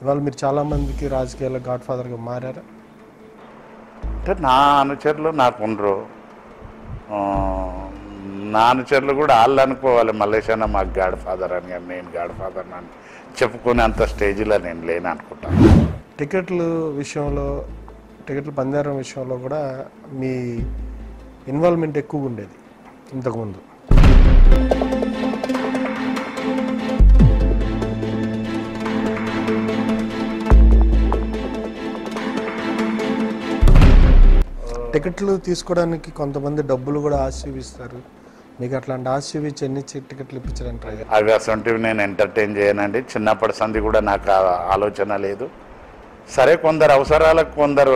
ఇవాళ మీరు చాలా మందికి రాజకీయాల్లో గాడ్ ఫాదర్గా మారారా అంటే నా అనుచరులు నాకు ఉండరు ఆ, నా అనుచరులు కూడా వాళ్ళు అనుకోవాలి మల్లేశన్న మాకు గాడ్ ఫాదర్ అని కానీ నేను గాడ్ ఫాదర్ అని చెప్పుకునే అంత స్టేజ్లో నేను లేను అనుకుంటాను టికెట్లు విషయంలో టికెట్ల పందారం విషయంలో కూడా మీ ఇన్వాల్వ్మెంట్ ఎక్కువ ఉండేది ఇంతకుముందు టికెట్లు తీసుకోవడానికి కొంతమంది డబ్బులు కూడా ఆశ చూపిస్తారు మీకు అట్లాంటి ఆశ చూపించి ఎన్ని చి- టికెట్లు ఇప్పించారంటారు అవి అసొంటివి నేను ఎంటర్టైన్ చేయనండి చిన్నప్పటి సంది కూడా నాకు ఆ ఆలోచన లేదు సరే కొందరు అవసరాలకు కొందరు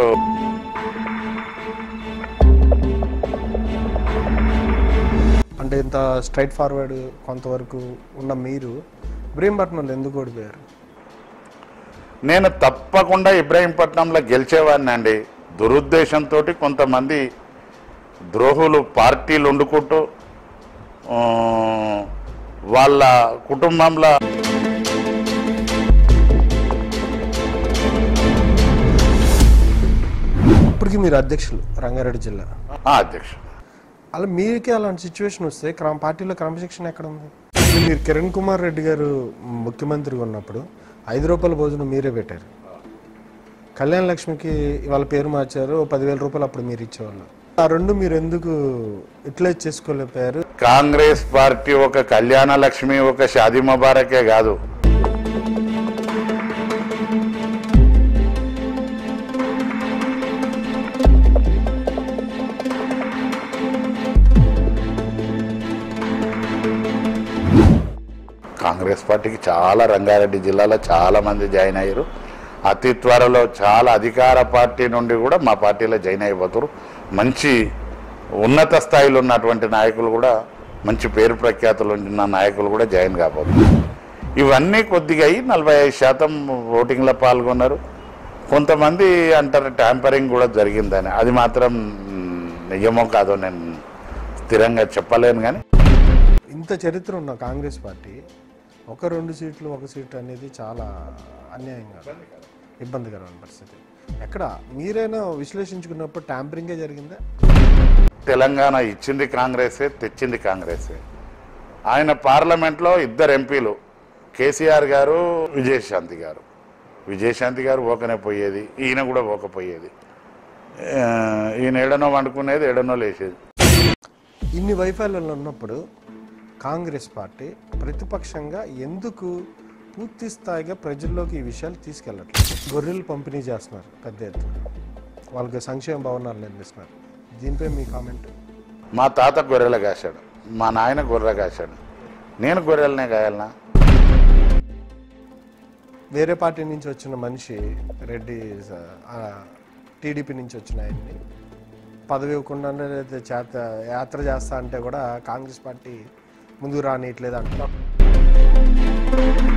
అంటే ఇంత స్ట్రైట్ ఫార్వర్డ్ కొంతవరకు ఉన్న మీరు ఇబ్రహీంపట్నంలో ఎందుకు ఓడిపోయారు నేను తప్పకుండా ఇబ్రాహీంపట్నంలో గెలిచేవాడిని అండి దురుద్దేశంతో కొంతమంది ద్రోహులు పార్టీలు వండుకుంటూ ఆ, వాళ్ళ కుటుంబంలో ఇప్పటికీ మీరు అధ్యక్షులు రంగారెడ్డి జిల్లా ఆ, అధ్యక్షుడు అలా మీకే అలాంటి సిచ్యువేషన్ వస్తే క్రమ పార్టీలో క్రమశిక్షణ ఎక్కడ ఉంది మీరు కిరణ్ కుమార్ రెడ్డి గారు ముఖ్యమంత్రిగా ఉన్నప్పుడు ఐదు రూపాయల భోజనం మీరే పెట్టారు కళ్యాణ లక్ష్మికి ఇవాళ పేరు మార్చారు ఓ పదివేల రూపాయలు అప్పుడు మీరు ఇచ్చేవాళ్ళు ఆ రెండు మీరు ఎందుకు యూటిలైజ్ చేసుకోలేకపోయారు కాంగ్రెస్ పార్టీ ఒక కళ్యాణ లక్ష్మి ఒక షాదీ ముబారకే కాదు కాంగ్రెస్ పార్టీకి చాలా రంగారెడ్డి జిల్లాలో చాలా మంది జాయిన్ అయ్యారు అతి త్వరలో చాలా అధికార పార్టీ నుండి కూడా మా పార్టీలో జాయిన్ అయిపోతారు మంచి ఉన్నత స్థాయిలో ఉన్నటువంటి నాయకులు కూడా మంచి పేరు ప్రఖ్యాతులు ఉన్న నాయకులు కూడా జాయిన్ కాబోతున్నారు ఇవన్నీ కొద్దిగా అయ్యి నలభై ఐదు శాతం ఓటింగ్లో పాల్గొన్నారు కొంతమంది అంటారు ట్యాంపరింగ్ కూడా జరిగిందని అది మాత్రం మ్, నిజమో కాదో నేను స్థిరంగా చెప్పలేను కానీ ఇంత చరిత్ర ఉన్న కాంగ్రెస్ పార్టీ ఒక రెండు సీట్లు ఒక సీట్ అనేది చాలా అన్యాయంగా ఇబ్బందికరమైన పరిస్థితి ఎక్కడ మీరైనా విశ్లేషించుకున్నప్పుడు ట్యాంపరింగే జరిగిందా తెలంగాణ ఇచ్చింది కాంగ్రెసే తెచ్చింది కాంగ్రెసే ఆయన పార్లమెంట్లో ఇద్దరు ఎంపీలు కేసీఆర్ గారు విజయశాంతి గారు విజయశాంతి గారు ఓకనే పోయేది ఈయన కూడా ఓకపోయేది ఆ, ఈయన ఎడనో వండుకునేది ఎడనో లేచేది ఇన్ని వైఫల్యాలు ఉన్నప్పుడు కాంగ్రెస్ పార్టీ ప్రతిపక్షంగా ఎందుకు పూర్తి స్థాయిగా ప్రజల్లోకి ఈ విషయాలు తీసుకెళ్ళట్లేదు గొర్రెలు పంపిణీ చేస్తున్నారు పెద్ద ఎత్తున వాళ్ళకి సంక్షేమ భవనాలు నిర్మిస్తున్నారు దీనిపై మీ కామెంట్ మా తాత గొర్రెలు కాశాడు మా నాయన గొర్రె కాశాడు నేను గొర్రెలనే కాయాలనా వేరే పార్టీ నుంచి వచ్చిన మనిషి రెడ్డి టీడీపీ నుంచి వచ్చిన ఆయన్ని పదవి ఇవ్వకుండా లేదా చేత యాత్ర చేస్తా అంటే కూడా కాంగ్రెస్ పార్టీ ముందుకు రానియట్లేదు అంటున్నారు